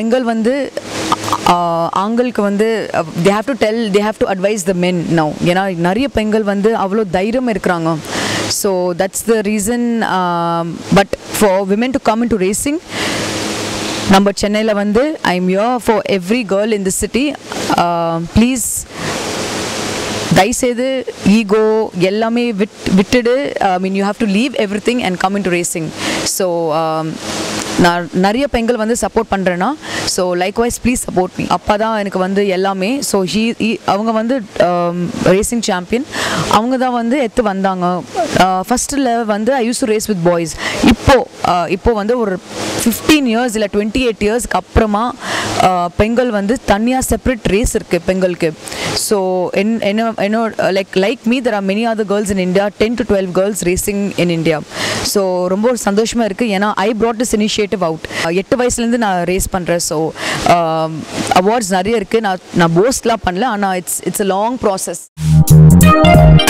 பெண்கள் வந்து ஆஹ், ஆண்களுக்கு வந்து they have to tell they have to advise the men now ஏன்னா நிறைய பெண்கள் வந்து அவ்வளோ தைரியம் இருக்கிறாங்க so that's the reason but for women to come in to racing நம்ம சென்னையில் வந்து I am your for every girl in the city please தயவுசெய்து ஈகோ எல்லாமே விட் விட்டுடு I mean you have to leave everything and come in to racing so நான் நிறைய பெண்கள் வந்து சப்போர்ட் பண்ணுறேன்னா so likewise please support me அப்பா தான் எனக்கு வந்து எல்லாமே ஸோ ஹீ அவங்க வந்து ரேசிங் சாம்பியன் அவங்க தான் வந்து எடுத்து வந்தாங்க ஃபஸ்ட்டில் வந்து I used to race with boys இப்போ uh, இப்போ வந்து ஒரு ஃபிஃப்டீன் இயர்ஸ் இல்லை டுவெண்ட்டி எயிட் இயர்ஸ்க்கு அப்புறமா uh, பெண்கள் வந்து தனியாக செப்பரேட் ரேஸ் இருக்குது பெண்களுக்கு ஸோ என் என்ன என்னோட like like me there are many other girls in India ten to twelve girls racing in India so ரொம்ப ஒரு சந்தோஷமாக இருக்குது ஏன்னா I brought this initiative out எட்டு வயசுலேருந்து நான் ரேஸ் பண்ணுறேன் ஸோ அவார்ட்ஸ் நிறைய இருக்குது நான் நான் போஸ்ட்லாம் பண்ணல ஆனால் it's it's a long process